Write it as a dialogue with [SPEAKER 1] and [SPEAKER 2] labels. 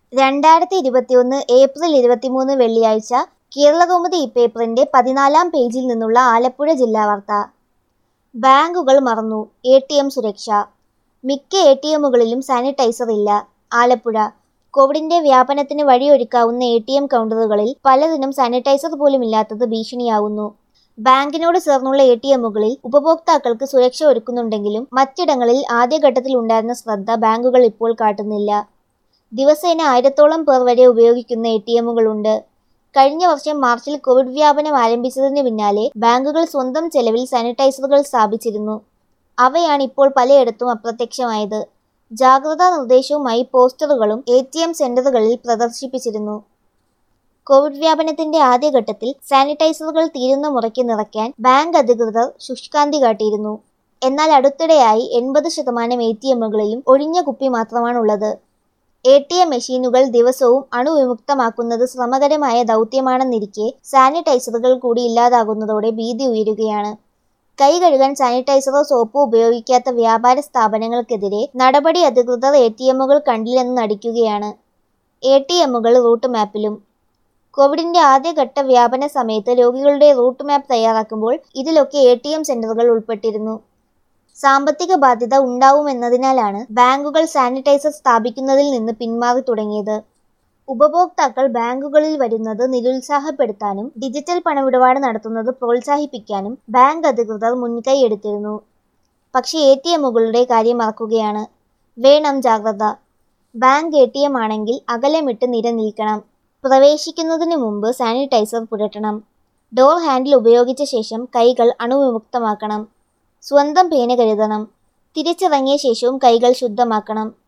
[SPEAKER 1] രണ്ടായിരത്തി ഇരുപത്തിയൊന്ന് ഏപ്രിൽ ഇരുപത്തിമൂന്ന് വെള്ളിയാഴ്ച കേരളകൗമുദി ഇപ്പേപ്പറിന്റെ പതിനാലാം പേജിൽ നിന്നുള്ള ആലപ്പുഴ ജില്ലാ വാർത്ത ബാങ്കുകൾ മറന്നു എ ടി എം സുരക്ഷ മിക്ക എ ടി എമ്മുകളിലും സാനിറ്റൈസർ ഇല്ല ആലപ്പുഴ കോവിഡിന്റെ വ്യാപനത്തിന് വഴിയൊരുക്കാവുന്ന എ ടി എം കൗണ്ടറുകളിൽ പലതിനും സാനിറ്റൈസർ പോലും ഇല്ലാത്തത് ഭീഷണിയാവുന്നു ബാങ്കിനോട് ചേർന്നുള്ള എ ടി എമ്മുകളിൽ ഉപഭോക്താക്കൾക്ക് സുരക്ഷ ഒരുക്കുന്നുണ്ടെങ്കിലും മറ്റിടങ്ങളിൽ ആദ്യഘട്ടത്തിൽ ഉണ്ടായിരുന്ന ശ്രദ്ധ ബാങ്കുകൾ ഇപ്പോൾ കാട്ടുന്നില്ല ദിവസേന ആയിരത്തോളം പേർ വരെ ഉപയോഗിക്കുന്ന എ ടി എമ്മുകളുണ്ട് കഴിഞ്ഞ വർഷം മാർച്ചിൽ കോവിഡ് വ്യാപനം ആരംഭിച്ചതിന് പിന്നാലെ ബാങ്കുകൾ സ്വന്തം ചെലവിൽ സാനിറ്റൈസറുകൾ സ്ഥാപിച്ചിരുന്നു അവയാണ് ഇപ്പോൾ പലയിടത്തും അപ്രത്യക്ഷമായത് ജാഗ്രതാ നിർദ്ദേശവുമായി പോസ്റ്ററുകളും എ ടി എം സെന്ററുകളിൽ പ്രദർശിപ്പിച്ചിരുന്നു കോവിഡ് വ്യാപനത്തിന്റെ ആദ്യഘട്ടത്തിൽ സാനിറ്റൈസറുകൾ തീരുന്ന മുറയ്ക്ക് നിറയ്ക്കാൻ ബാങ്ക് അധികൃതർ ശുഷ്കാന്തി കാട്ടിയിരുന്നു എന്നാൽ അടുത്തിടെയായി എൺപത് ശതമാനം എ ടി എമ്മുകളിലും ഒഴിഞ്ഞ കുപ്പി മാത്രമാണുള്ളത് എ ടി എം മെഷീനുകൾ ദിവസവും അണുവിമുക്തമാക്കുന്നത് ശ്രമകരമായ ദൗത്യമാണെന്നിരിക്കെ സാനിറ്റൈസറുകൾ കൂടി ഇല്ലാതാകുന്നതോടെ ഭീതി ഉയരുകയാണ് കൈ കഴുകാൻ സാനിറ്റൈസറോ സോപ്പോ ഉപയോഗിക്കാത്ത വ്യാപാര സ്ഥാപനങ്ങൾക്കെതിരെ നടപടി അധികൃതർ എ ടി എമ്മുകൾ കണ്ടില്ലെന്ന് നടിക്കുകയാണ് എ ടി എമ്മുകൾ റൂട്ട് മാപ്പിലും കോവിഡിന്റെ ആദ്യഘട്ട വ്യാപന സമയത്ത് രോഗികളുടെ റൂട്ട് മാപ്പ് തയ്യാറാക്കുമ്പോൾ ഇതിലൊക്കെ എ ടി എം സെന്ററുകൾ ഉൾപ്പെട്ടിരുന്നു സാമ്പത്തിക ബാധ്യത ഉണ്ടാവുമെന്നതിനാലാണ് ബാങ്കുകൾ സാനിറ്റൈസർ സ്ഥാപിക്കുന്നതിൽ നിന്ന് പിന്മാറി തുടങ്ങിയത് ഉപഭോക്താക്കൾ ബാങ്കുകളിൽ വരുന്നത് നിരുത്സാഹപ്പെടുത്താനും ഡിജിറ്റൽ പണമിടപാട് നടത്തുന്നത് പ്രോത്സാഹിപ്പിക്കാനും ബാങ്ക് അധികൃതർ മുൻകൈയെടുത്തിരുന്നു പക്ഷേ എ ടി എമ്മുകളുടെ കാര്യം മറക്കുകയാണ് വേണം ജാഗ്രത ബാങ്ക് എ ടി എം ആണെങ്കിൽ അകലമിട്ട് നിരനിൽക്കണം പ്രവേശിക്കുന്നതിന് മുമ്പ് സാനിറ്റൈസർ പുരട്ടണം ഡോർ ഹാൻഡിൽ ഉപയോഗിച്ച ശേഷം കൈകൾ അണുവിമുക്തമാക്കണം സ്വന്തം പേന കരുതണം തിരിച്ചിറങ്ങിയ ശേഷവും കൈകൾ ശുദ്ധമാക്കണം